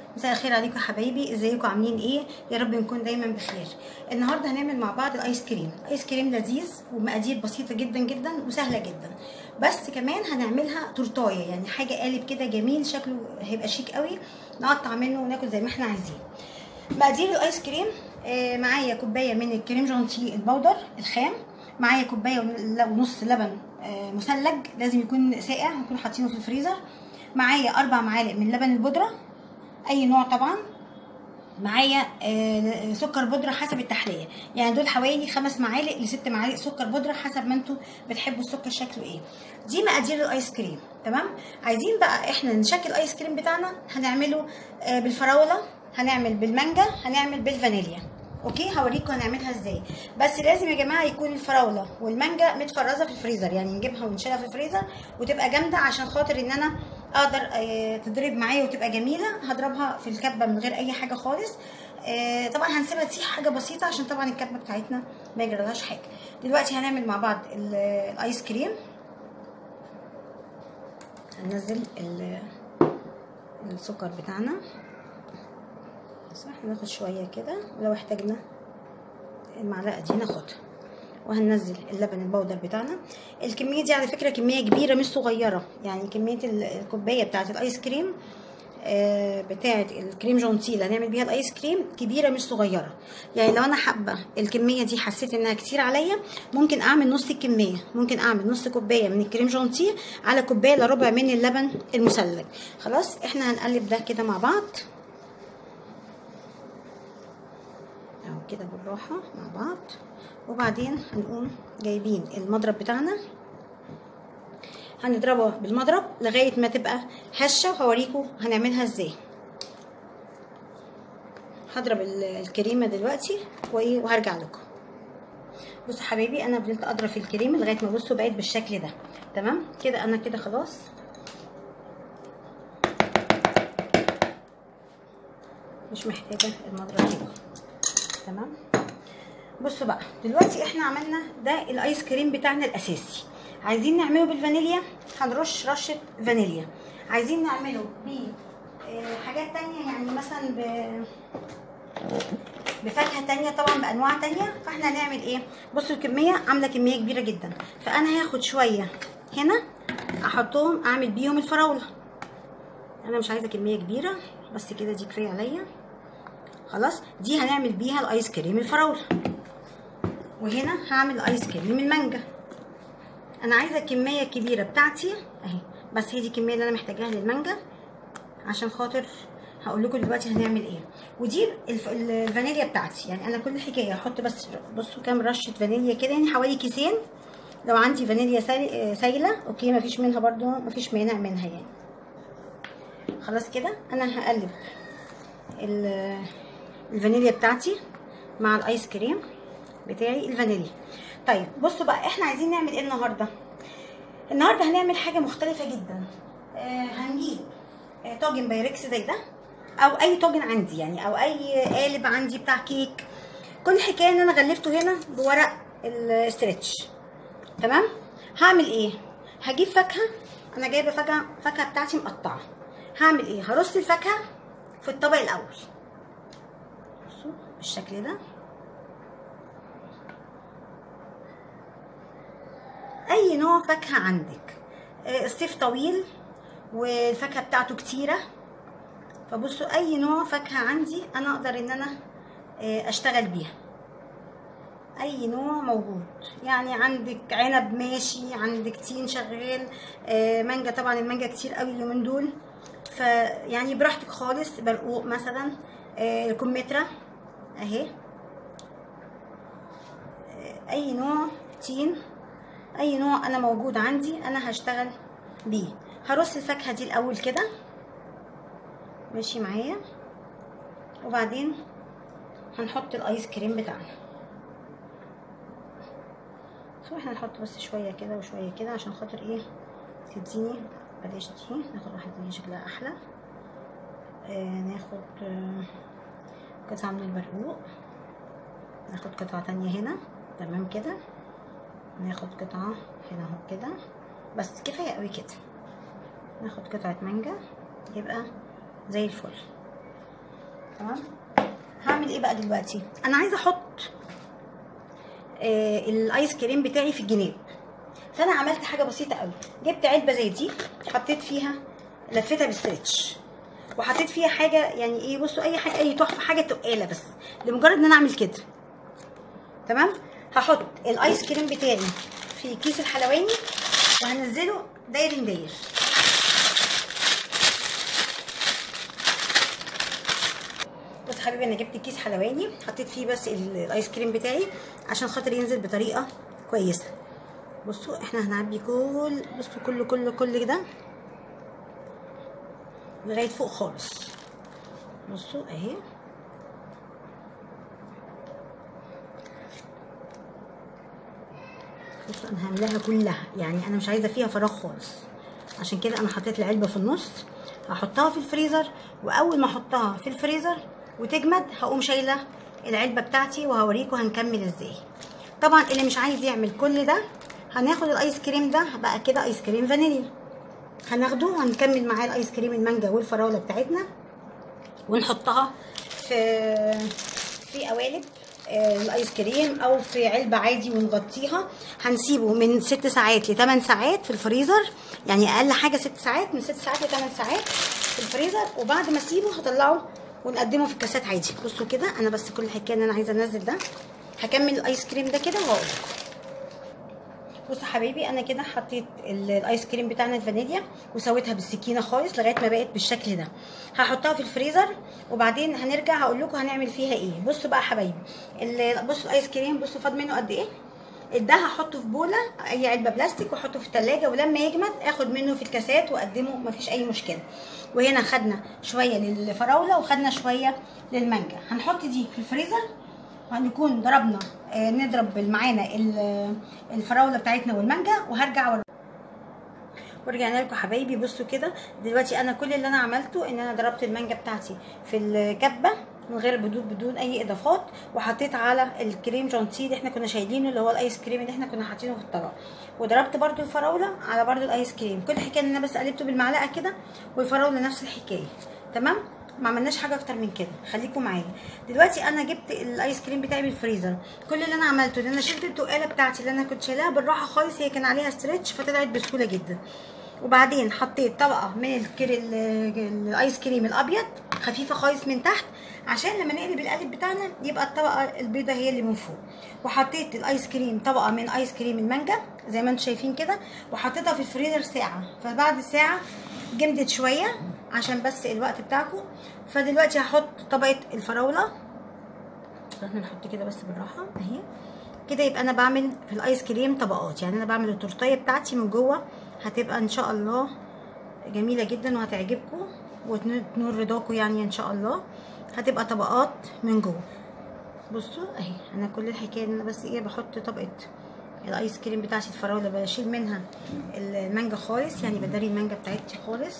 مساء الخير عليكم يا حبايبي ازيكم عاملين ايه يا رب نكون دايما بخير النهارده هنعمل مع بعض الايس كريم ايس كريم لذيذ ومقادير بسيطه جدا جدا وسهله جدا بس كمان هنعملها تورتايه يعني حاجه قالب كده جميل شكله هيبقى شيك قوي نقطع منه وناكل زي ما احنا عايزين مقادير الايس كريم آه معايا كوبايه من الكريم جانتي البودر الخام معايا كوبايه ونص لبن آه مثلج لازم يكون ساقع هنكون حاطينه في الفريزر معايا اربع معالق من لبن البودره اي نوع طبعا معايا آه سكر بودره حسب التحليه يعني دول حوالي خمس معالق لست معالق سكر بودره حسب ما انتوا بتحبوا السكر شكله ايه دي مقادير الايس كريم تمام عايزين بقى احنا نشكل الايس كريم بتاعنا هنعمله آه بالفراوله هنعمل بالمانجا هنعمل بالفانيليا اوكي هوريكم هنعملها ازاي بس لازم يا جماعه يكون الفراوله والمانجا متفرزه في الفريزر يعني نجيبها ونشيلها في الفريزر وتبقى جامده عشان خاطر ان انا اقدر تضرب معايا وتبقى جميله هضربها في الكبه من غير اي حاجه خالص طبعا هنسيبها تسيح حاجه بسيطه عشان طبعا الكبه بتاعتنا ما يجرالهاش حاجه دلوقتي هنعمل مع بعض الايس كريم هننزل السكر بتاعنا صح ناخد شويه كده ولو احتاجنا المعلقه دي ناخدها وهننزل اللبن البودر بتاعنا الكميه دي على فكره كميه كبيره مش صغيره يعني كميه الكوبايه بتاعه الايس كريم بتاعه الكريم جونتي اللي هنعمل بيها الايس كريم كبيره مش صغيره يعني لو انا حابه الكميه دي حسيت انها كتير عليا ممكن اعمل نص الكميه ممكن اعمل نص كوبايه من الكريم جونتي على كوبايه الا ربع من اللبن المثلج خلاص احنا هنقلب ده كده مع بعض اهو كده بالراحه مع بعض وبعدين هنقوم جايبين المضرب بتاعنا هنضربها بالمضرب لغايه ما تبقى هشه وهوريكم هنعملها ازاي هضرب الكريمه دلوقتي وهرجع لكم بصوا حبايبي انا فضلت اضرب في الكريمه لغايه ما بصوا بقت بالشكل ده تمام كده انا كده خلاص مش محتاجه المضرب دي تمام بصوا بقى دلوقتي احنا عملنا ده الايس كريم بتاعنا الاساسي عايزين نعمله بالفانيليا هنرش رشه فانيليا عايزين نعمله ب حاجات تانية يعني مثلا ب بفاكهه تانية طبعا بانواع تانية فاحنا هنعمل ايه بصوا الكميه عامله كميه كبيره جدا فانا هاخد شويه هنا احطهم اعمل بيهم الفراوله انا مش عايزه كميه كبيره بس كده دي كفايه عليا خلاص دي هنعمل بيها الايس كريم الفراوله وهنا هعمل ايس كريم المانجا انا عايزه الكميه الكبيره بتاعتي اهي بس هي دي الكميه اللي انا محتاجاها للمانجا عشان خاطر هقول لكم دلوقتي هنعمل ايه ودي الفانيليا بتاعتي يعني انا كل حكايه هحط بس بصوا كام رشه فانيليا كده يعني حوالي كيسين لو عندي فانيليا سايله اوكي مفيش منها برده مفيش مانع منها يعني خلاص كده انا هقلب الفانيليا بتاعتي مع الايس كريم بتاعي الفانيليا طيب بصوا بقى احنا عايزين نعمل ايه النهارده النهارده هنعمل حاجه مختلفه جدا آه هنجيب آه طاجن بايركس زي ده او اي طاجن عندي يعني او اي قالب عندي بتاع كيك كل الحكايه ان انا غلفته هنا بورق الاسترتش تمام هعمل ايه هجيب فاكهه انا جايبه فاكهه فاكهه بتاعتي مقطعه هعمل ايه هرص الفاكهه في الطبق الاول بصوا بالشكل ده اي نوع فاكهه عندك الصيف طويل والفاكهه بتاعته كتيره فبصوا اي نوع فاكهه عندي انا اقدر ان انا اشتغل بيها اي نوع موجود يعني عندك عنب ماشي عندك تين شغال مانجا طبعا المانجا كتير قوي اليومين دول فيعني براحتك خالص برقوق مثلا الكمثرى اهي اي نوع تين اي نوع انا موجود عندي انا هشتغل بيه هرص الفاكهه دي الاول كده ماشي معايا وبعدين هنحط الايس كريم بتاعنا شوف احنا نحط بس شويه كده وشويه كده عشان خاطر ايه تديني بلاش دي ناخد واحده دي شكلها احلى آه ناخد آه قطعه من البرقوق ناخد قطعه تانية هنا تمام كده ناخد قطعة هنا اهو كده بس كفاية قوي كده ناخد قطعة مانجا يبقى زي الفل تمام هعمل ايه بقى دلوقتي انا عايزه احط آه الايس كريم بتاعي في الجناب فانا عملت حاجه بسيطه قوي جبت علبه زي دي حطيت فيها لفيتها بالستريتش وحطيت فيها حاجه يعني ايه بصوا اي حاجه اي تحفه حاجه تقاله بس لمجرد ان انا اعمل كده تمام هحط الايس كريم بتاعي في كيس الحلواني وهنزله داير داير بص حبيبي انا جبت كيس حلواني حطيت فيه بس الايس كريم بتاعي عشان خاطر ينزل بطريقه كويسه بصوا احنا هنعبي كل بصوا كله كله كل ده لغايه فوق خالص بصوا اهي بصوا انا هعملها كلها يعني انا مش عايزه فيها فراغ خالص عشان كده انا حطيت العلبه في النص هحطها في الفريزر واول ما احطها في الفريزر وتجمد هقوم شايله العلبه بتاعتي وهوريكم هنكمل ازاي طبعا اللي مش عايز يعمل كل ده هناخد الايس كريم ده بقى كده ايس كريم فانيليا هناخده وهنكمل معاه الايس كريم المانجا والفراوله بتاعتنا ونحطها في في قوالب الايس كريم او في علبه عادي ونغطيها هنسيبه من 6 ساعات ل 8 ساعات في الفريزر يعني اقل حاجه 6 ساعات من 6 ساعات ل 8 ساعات في الفريزر وبعد ما اسيبه هطلعه ونقدمه في الكاسات عادي بصوا كده انا بس كل الحكايه ان انا عايزه انزل ده هكمل الايس كريم ده كده وهقول بصوا حبايبي انا كده حطيت الايس كريم بتاعنا الفانيليا وسويتها بالسكينه خالص لغايه ما بقت بالشكل ده هحطها في الفريزر وبعدين هنرجع هقول لكم هنعمل فيها ايه بصوا بقى حبايبي بصوا الايس كريم بصوا فاض منه قد ايه ده هحطه في بوله اي علبه بلاستيك واحطه في التلاجة ولما يجمد اخد منه في الكاسات واقدمه مفيش اي مشكله وهنا خدنا شويه للفراوله وخدنا شويه للمانجا هنحط دي في الفريزر وهنكون ضربنا آه نضرب معانا الفراوله بتاعتنا والمانجا وهرجع ور... ورجعنا لكم حبايبي بصوا كده دلوقتي انا كل اللي انا عملته ان انا ضربت المانجا بتاعتي في الكبه من غير بدون بدون اي اضافات وحطيت على الكريم جانتيه اللي احنا كنا شايلينه اللي هو الايس كريم اللي احنا كنا حاطينه في الطبق وضربت برده الفراوله على برده الايس كريم كل الحكايه ان انا بس قلبته بالمعلقه كده والفراوله نفس الحكايه تمام ما عملناش حاجه اكتر من كده خليكم معايا دلوقتي انا جبت الايس كريم بتاعي من الفريزر كل اللي انا عملته ان انا شلت التقاله بتاعتي اللي انا كنت شايلاها بالراحه خالص هي كان عليها ستريتش فطلعت بسهوله جدا وبعدين حطيت طبقه من الكر... الايس كريم الابيض خفيفه خالص من تحت عشان لما نقلب القالب بتاعنا يبقى الطبقه البيضه هي اللي من فوق وحطيت الايس كريم طبقه من ايس كريم المانجا زي ما انتم شايفين كده وحطيتها في الفريزر ساعه فبعد ساعه جمدت شويه عشان بس الوقت بتاعكم فدلوقتي هحط طبقه الفراوله احنا نحط كده بس بالراحه اهي كده يبقى انا بعمل في الايس كريم طبقات يعني انا بعمل التورتيه بتاعتي من جوه هتبقى ان شاء الله جميله جدا وهتعجبكم وتنور رضاكم يعني ان شاء الله هتبقى طبقات من جوه بصوا اهي انا كل الحكايه ان انا بس ايه بحط طبقه الايس كريم بتاعتي الفراوله بشيل منها المانجا خالص يعني بداري المانجا بتاعتي خالص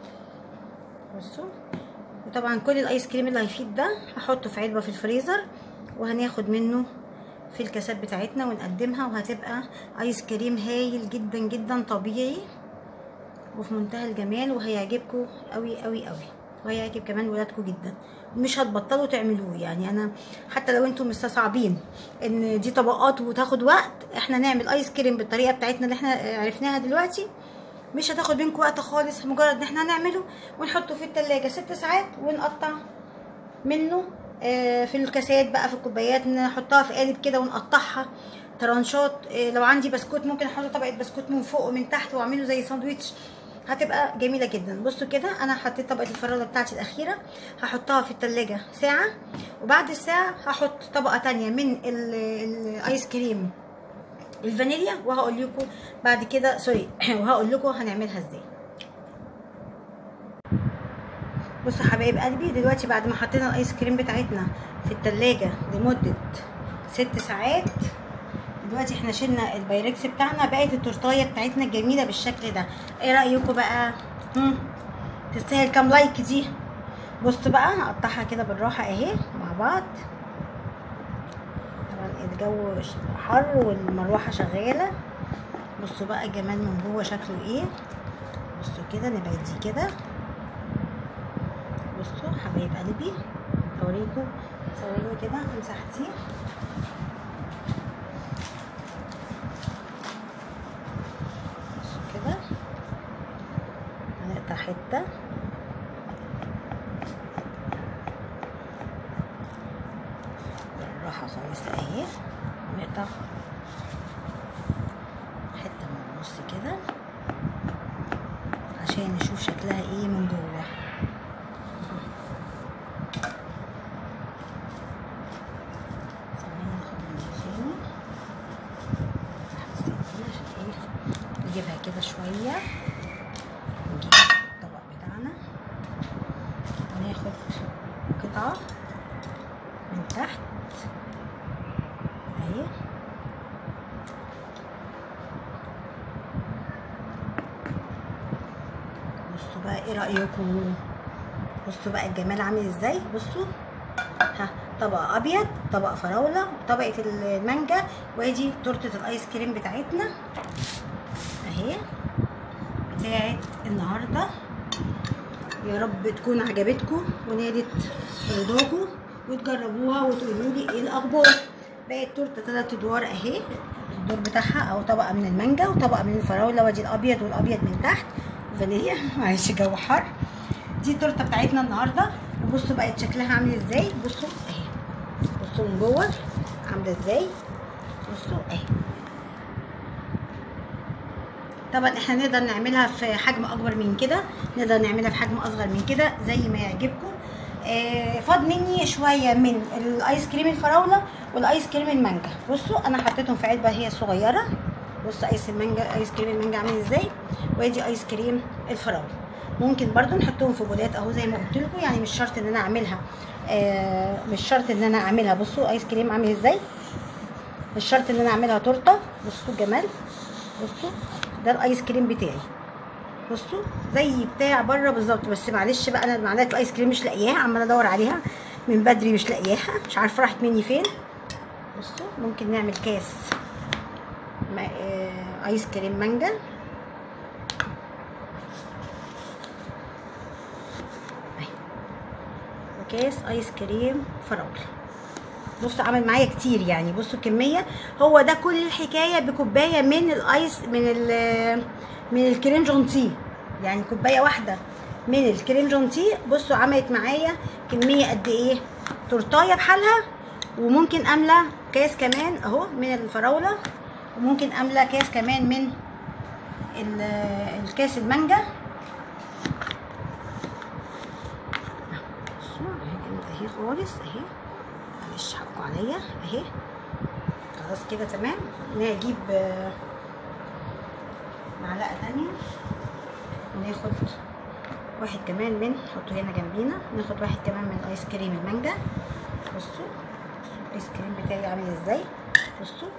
بصوا وطبعا كل الايس كريم اللي هيفيد ده هحطه في علبه في الفريزر وهناخد منه في الكاسات بتاعتنا ونقدمها وهتبقى ايس كريم هايل جدا جدا طبيعي وفي منتهى الجمال وهيعجبكم قوي قوي قوي وهيعجب كمان ولادكم جدا مش هتبطلوا تعملوه يعني انا حتى لو انتم مستصعبين ان دي طبقات وتاخد وقت احنا نعمل ايس كريم بالطريقه بتاعتنا اللي احنا عرفناها دلوقتي مش هتاخد منكم وقت خالص مجرد ان احنا هنعمله ونحطه في التلاجة ست ساعات ونقطع منه في الكاسات بقى في الكوبايات نحطها في قالب كده ونقطعها ترانشات لو عندي بسكوت ممكن احط طبقه بسكوت من فوق ومن تحت واعمله زي ساندويتش هتبقى جميله جدا بصوا كده انا حطيت طبقه الفراوله بتاعتي الاخيره هحطها في التلاجة ساعه وبعد الساعه هحط طبقه تانية من الايس كريم الفانيليا وهقول لكم بعد كده سوري وهقول لكم هنعملها ازاي بصوا حبايب قلبي دلوقتي بعد ما حطينا الايس كريم بتاعتنا في التلاجة لمدة ست ساعات دلوقتي احنا شلنا البايركس بتاعنا بقت التورتايه بتاعتنا الجميله بالشكل ده ايه رايكم بقى هم تستاهل كام لايك دي بصوا بقى هقطعها كده بالراحه اهي مع بعض طبعا الجو حر والمروحه شغاله بصوا بقى الجمال من جوه شكله ايه بصوا كده نبعد دي كده بصوا حبايب قلبي اوريكم ثواني كده امسح دي بصوا كده هنقطع حته بالراحه خالص اهي نقطع حته من النص كده عشان نشوف شكلها ايه من جوه ثواني ناخد من التاني نحط السكينة عشان ايه نجيبها كده شوية نجيب الطبق بتاعنا وناخد قطعة من تحت اهي بصوا بقى ايه رأيكم بصوا بقى الجمال عامل ازاي بصوا ها طبق ابيض طبق فراوله طبقه المانجا وادي تورته الايس كريم بتاعتنا اهي بتاعت النهارده يا رب تكون عجبتكم ونالت رضاكم وتجربوها وتقولوا لي ايه الاخبار بقت تورته ثلاث ادوار اهي الدور بتاعها او طبقه من المانجا وطبقه من الفراوله وادي الابيض والابيض من تحت فانيليا معلش جو حر دي التورته بتاعتنا النهارده وبصوا بقت شكلها عامل ازاي بصوا اهي بصوا من جوه عامله ازاي بصوا اهي طبعا احنا نقدر نعملها في حجم اكبر من كده نقدر نعملها في حجم اصغر من كده زي ما يعجبكم آه فاض مني شويه من الايس كريم الفراوله والايس كريم المانجا بصوا انا حطيتهم في علبه هي صغيره بصوا ايس المانجا ايس كريم المانجا عامل ازاي وادي ايس كريم الفراوله ممكن برضو نحطهم في بولات اهو زي ما قلت لكم يعني مش شرط ان انا اعملها آه مش شرط ان انا اعملها بصوا ايس كريم عامل ازاي مش شرط ان انا اعملها تورته بصوا الجمال بصوا ده الايس كريم بتاعي بصوا زي بتاع بره بالظبط بس معلش بقى انا معلقه الايس كريم مش لاقياها عماله ادور عليها من بدري مش لاقياها مش عارفه راحت مني فين بصوا ممكن نعمل كاس آه ايس كريم مانجا كاس ايس كريم فراوله بصوا عمل معايا كتير يعني بصوا الكميه هو ده كل الحكايه بكوبايه من الايس من ال من الكريم جونتيه يعني كوبايه واحده من الكريم جونتيه بصوا عملت معايا كميه قد ايه تورتايه بحالها وممكن املى كاس كمان اهو من الفراوله وممكن املى كاس كمان من الكاس المانجا اهي خالص اهي معلش حقوا عليا اهي خلاص كده تمام نجيب معلقه تانية وناخد واحد كمان من نحطه هنا جنبينا ناخد واحد كمان من ايس كريم المانجا بصوا بصوا الايس كريم بتاعي عامل ازاي بصوا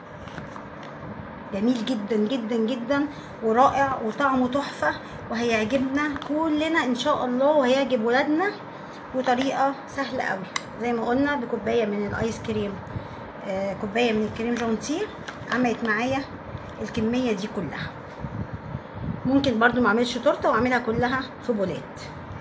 جميل جدا جدا جدا ورائع وطعمه تحفه وهيعجبنا كلنا ان شاء الله وهيعجب ولادنا وطريقه سهله قوي زي ما قلنا بكوبايه من الايس كريم آه كوبايه من الكريم جونتيه عملت معايا الكميه دي كلها ممكن برضو ما اعملش تورته واعملها كلها في بولات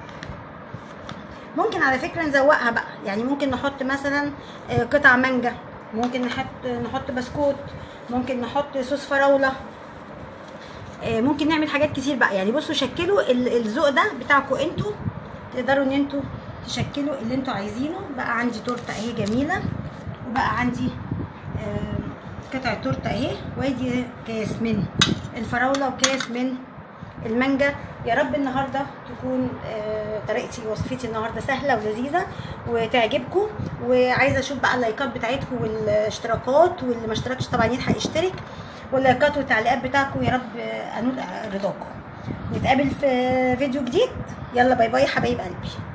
ممكن على فكره نزوقها بقى يعني ممكن نحط مثلا آه قطع مانجا ممكن نحط نحط بسكوت ممكن نحط صوص فراوله آه ممكن نعمل حاجات كتير بقى يعني بصوا شكلوا الذوق ده بتاعكم انتوا تقدروا ان انتوا تشكلوا اللي انتوا عايزينه بقى عندي تورته اهي جميله وبقى عندي آه قطعه تورته اهي وادي كاس من الفراوله وكاس من المانجا يا رب النهارده تكون آه طريقتي وصفتي النهارده سهله ولذيذه وتعجبكم وعايزه اشوف بقى اللايكات بتاعتكم والاشتراكات واللي ما اشتركش طبعا يلحق يشترك واللايكات والتعليقات بتاعكم يا رب انول رضاكم نتقابل في فيديو جديد يلا باي باي حبايب قلبي